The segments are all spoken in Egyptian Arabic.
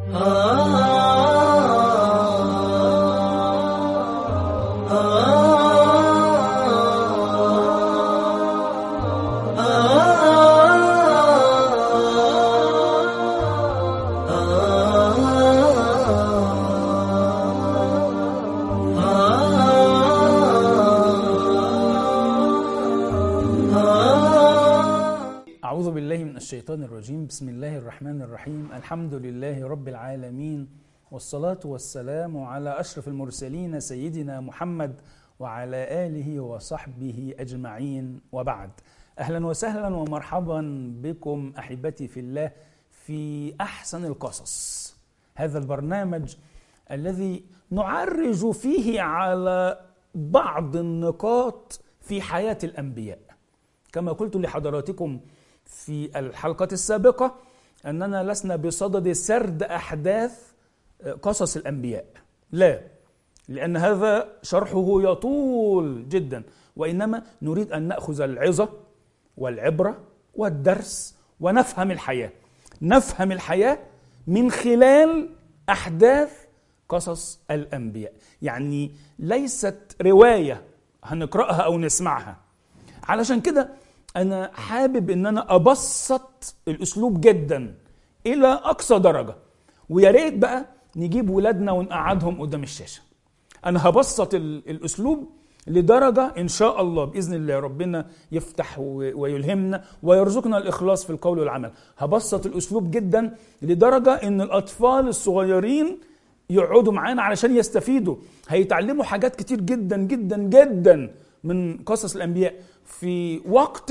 أعوذ بالله من الشيطان الرجيم بسم الله الرحمن الرحيم الحمد لله رب العالمين والصلاة والسلام على أشرف المرسلين سيدنا محمد وعلى آله وصحبه أجمعين وبعد أهلا وسهلا ومرحبا بكم أحبتي في الله في أحسن القصص هذا البرنامج الذي نعرج فيه على بعض النقاط في حياة الأنبياء كما قلت لحضراتكم في الحلقة السابقة أننا لسنا بصدد سرد أحداث قصص الأنبياء لا لأن هذا شرحه يطول جدا وإنما نريد أن نأخذ العظة والعبرة والدرس ونفهم الحياة نفهم الحياة من خلال أحداث قصص الأنبياء يعني ليست رواية هنقرأها أو نسمعها علشان كده انا حابب ان انا ابسط الاسلوب جدا الى اقصى درجه ويا ريت بقى نجيب ولادنا ونقعدهم قدام الشاشه انا هبسط ال- الاسلوب لدرجه ان شاء الله باذن الله ربنا يفتح و- ويلهمنا ويرزقنا الاخلاص في القول والعمل هبسط الاسلوب جدا لدرجه ان الاطفال الصغيرين يقعدوا معانا علشان يستفيدوا هيتعلموا حاجات كتير جدا جدا جدا من قصص الانبياء في وقت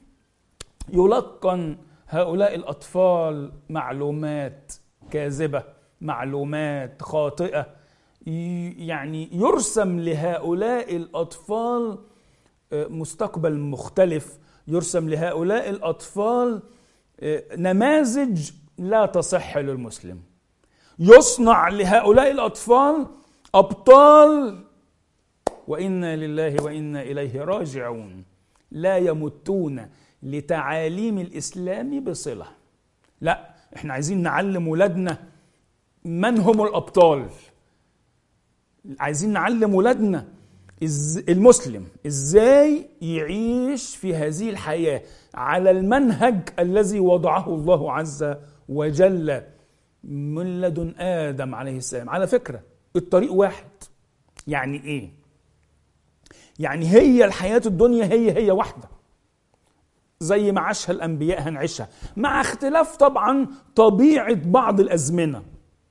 يلقن هؤلاء الاطفال معلومات كاذبه معلومات خاطئه ي- يعني يرسم لهؤلاء الاطفال آه، مستقبل مختلف يرسم لهؤلاء الاطفال آه، نماذج لا تصح للمسلم يصنع لهؤلاء الاطفال ابطال وانا لله وانا اليه راجعون لا يمتون لتعاليم الاسلام بصله لا احنا عايزين نعلم ولادنا من هم الابطال عايزين نعلم ولادنا إز المسلم ازاي يعيش في هذه الحياه على المنهج الذي وضعه الله عز وجل من لدن ادم عليه السلام على فكره الطريق واحد يعني ايه يعني هي الحياه الدنيا هي هي واحده زي ما عاشها الانبياء هنعيشها مع اختلاف طبعا طبيعه بعض الازمنه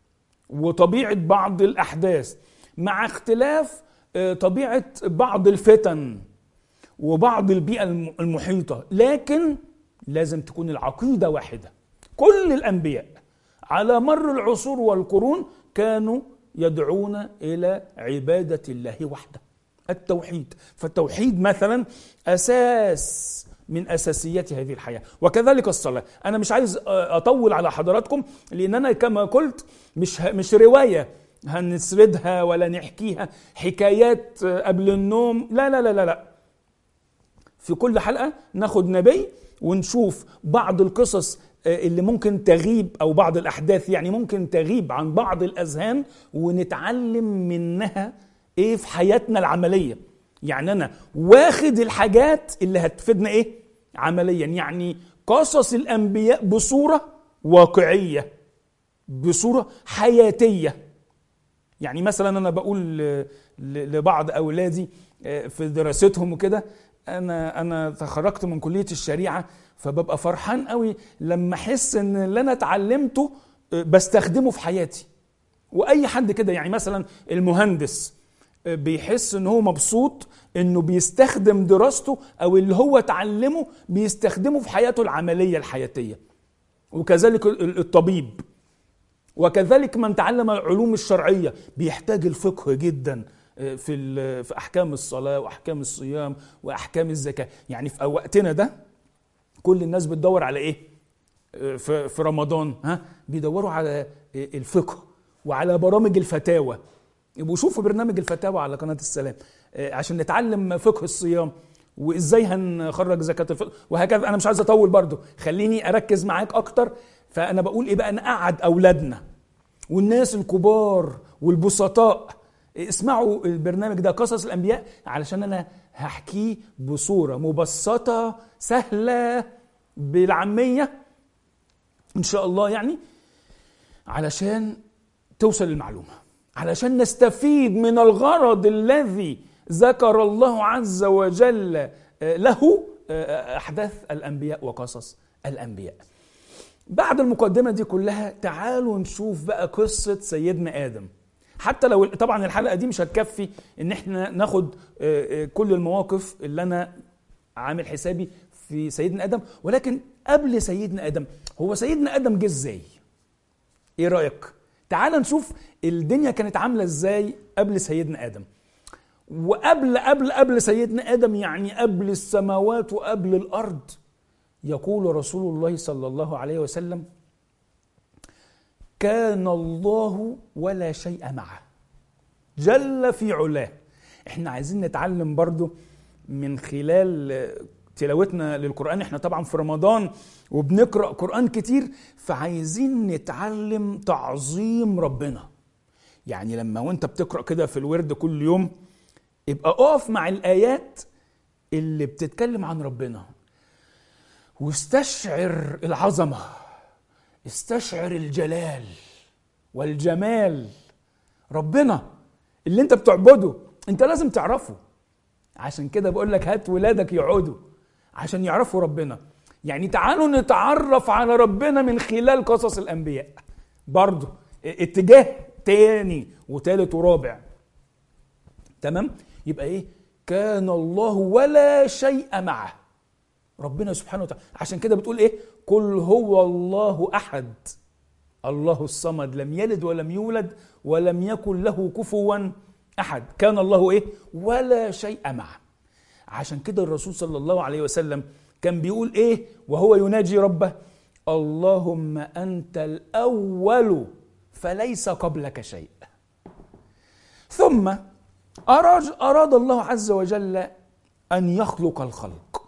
وطبيعه بعض الاحداث مع اختلاف آه، طبيعه بعض الفتن وبعض البيئه الم- المحيطه لكن لازم تكون العقيده واحده كل الانبياء على مر العصور والقرون كانوا يدعون الى عباده الله وحده التوحيد فالتوحيد مثلا اساس من اساسيات هذه الحياه وكذلك الصلاه انا مش عايز اطول على حضراتكم لان انا كما قلت مش مش روايه هنسردها ولا نحكيها حكايات قبل النوم لا لا لا لا لا في كل حلقه ناخد نبي ونشوف بعض القصص اللي ممكن تغيب او بعض الاحداث يعني ممكن تغيب عن بعض الاذهان ونتعلم منها ايه في حياتنا العمليه يعني انا واخد الحاجات اللي هتفيدنا ايه عمليا يعني قصص الانبياء بصوره واقعيه بصوره حياتيه يعني مثلا انا بقول ل- ل- لبعض اولادي آه، في دراستهم وكده انا انا تخرجت من كليه الشريعه فببقى فرحان قوي لما احس ان اللي انا اتعلمته آه، بستخدمه في حياتي واي حد كده يعني مثلا المهندس آه، بيحس ان هو مبسوط انه بيستخدم دراسته او اللي هو اتعلمه بيستخدمه في حياته العمليه الحياتيه وكذلك ال- الطبيب وكذلك من تعلم العلوم الشرعيه بيحتاج الفقه جدا آه، في ال- في احكام الصلاه واحكام الصيام واحكام الزكاه يعني في وقتنا ده كل الناس بتدور على ايه آه، في في رمضان ها بيدوروا على آه، الفقه وعلى برامج الفتاوى يبقوا شوفوا برنامج الفتاوى على قناه السلام آه، عشان نتعلم فقه الصيام وازاي هنخرج زكاه الفطر وهكذا انا مش عايز اطول برضو خليني اركز معاك اكتر فانا بقول ايه بقى نقعد اولادنا والناس الكبار والبسطاء اسمعوا البرنامج ده قصص الانبياء علشان انا هحكيه بصوره مبسطه سهله بالعاميه ان شاء الله يعني علشان توصل المعلومه علشان نستفيد من الغرض الذي ذكر الله عز وجل له احداث الانبياء وقصص الانبياء بعد المقدمه دي كلها تعالوا نشوف بقى قصه سيدنا ادم حتى لو طبعا الحلقه دي مش هتكفي ان احنا ناخد كل المواقف اللي انا عامل حسابي في سيدنا ادم ولكن قبل سيدنا ادم هو سيدنا ادم جه ازاي ايه رايك تعال نشوف الدنيا كانت عامله ازاي قبل سيدنا ادم وقبل قبل قبل سيدنا ادم يعني قبل السماوات وقبل الارض يقول رسول الله صلى الله عليه وسلم كان الله ولا شيء معه جل في علاه احنا عايزين نتعلم برضو من خلال تلاوتنا للقرآن احنا طبعا في رمضان وبنقرأ قرآن كتير فعايزين نتعلم تعظيم ربنا يعني لما وانت بتقرأ كده في الورد كل يوم يبقى اقف مع الآيات اللي بتتكلم عن ربنا واستشعر العظمة استشعر الجلال والجمال ربنا اللي انت بتعبده انت لازم تعرفه عشان كده بقول لك هات ولادك يقعدوا عشان يعرفوا ربنا يعني تعالوا نتعرف على ربنا من خلال قصص الانبياء برضه اتجاه تاني وتالت ورابع تمام يبقى ايه كان الله ولا شيء معه ربنا سبحانه وتعالى عشان كده بتقول ايه قل هو الله احد الله الصمد لم يلد ولم يولد ولم يكن له كفوا احد كان الله ايه ولا شيء معه عشان كده الرسول صلى الله عليه وسلم كان بيقول ايه وهو يناجي ربه اللهم انت الاول فليس قبلك شيء ثم اراد اراد الله عز وجل ان يخلق الخلق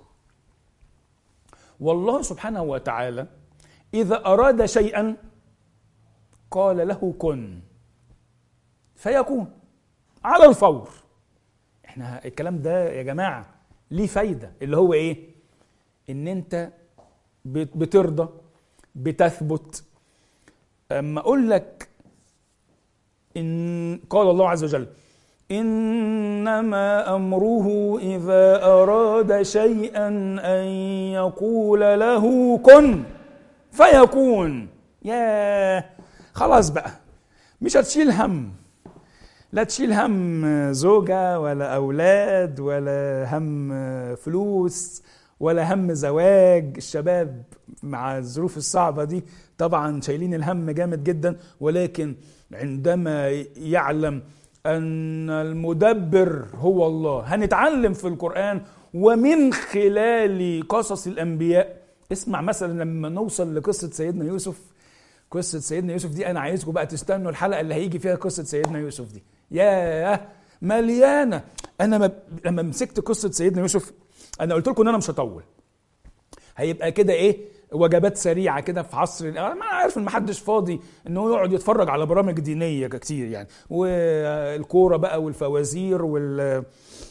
والله سبحانه وتعالى اذا اراد شيئا قال له كن فيكون على الفور احنا الكلام ده يا جماعه ليه فايده اللي هو ايه ان انت بترضى بتثبت اما اقول لك ان قال الله عز وجل انما امره اذا اراد شيئا ان يقول له كن فيكون يا خلاص بقى مش هتشيل هم لا تشيل هم زوجة ولا أولاد ولا هم فلوس ولا هم زواج الشباب مع الظروف الصعبة دي طبعا شايلين الهم جامد جدا ولكن عندما يعلم أن المدبر هو الله هنتعلم في القرآن ومن خلال قصص الأنبياء اسمع مثلا لما نوصل لقصة سيدنا يوسف قصة سيدنا يوسف دي أنا عايزكم بقى تستنوا الحلقة اللي هيجي فيها قصة سيدنا يوسف دي ياه مليانة أنا ما لما مسكت قصة سيدنا يوسف أنا قلت لكم إن أنا مش هطول هيبقى كده إيه وجبات سريعة كده في عصر أنا ما عارف إن محدش فاضي إن هو يقعد يتفرج على برامج دينية كتير يعني والكورة بقى والفوازير وال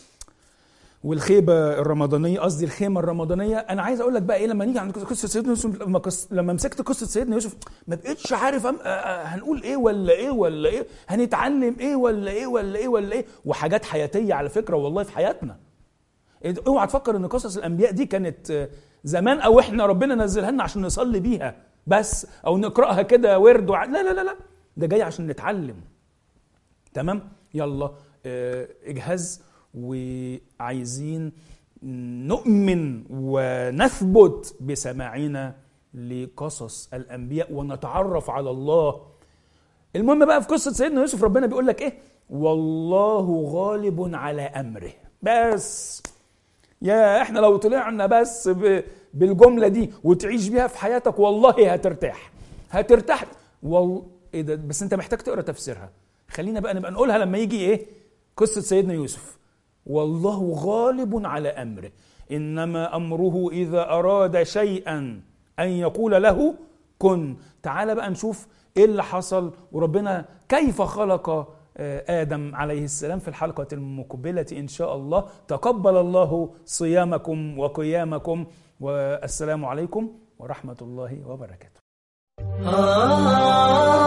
والخيبه الرمضانيه قصدي الخيمه الرمضانيه انا عايز اقول لك بقى ايه لما نيجي عند قصه سيدنا يوسف لما, قص... لما مسكت قصه سيدنا يوسف ما بقتش عارف أم... هنقول ايه ولا ايه ولا ايه هنتعلم ايه ولا ايه ولا ايه ولا ايه وحاجات حياتيه على فكره والله في حياتنا اوعى تفكر ان قصص الانبياء دي كانت زمان او احنا ربنا نزلها لنا عشان نصلي بيها بس او نقراها كده ورد وع... لا لا لا لا ده جاي عشان نتعلم تمام يلا اه اجهز وعايزين نؤمن ونثبت بسماعنا لقصص الانبياء ونتعرف على الله المهم بقى في قصه سيدنا يوسف ربنا بيقول لك ايه والله غالب على امره بس يا احنا لو طلعنا بس بالجمله دي وتعيش بيها في حياتك والله هترتاح هترتاح وال... ايه ده بس انت محتاج تقرا تفسيرها خلينا بقى نبقى نقولها لما يجي ايه قصه سيدنا يوسف والله غالب على امره انما امره اذا اراد شيئا ان يقول له كن تعال بقى نشوف ايه اللي حصل وربنا كيف خلق آه، ادم عليه السلام في الحلقه المقبله ان شاء الله تقبل الله صيامكم وقيامكم والسلام عليكم ورحمه الله وبركاته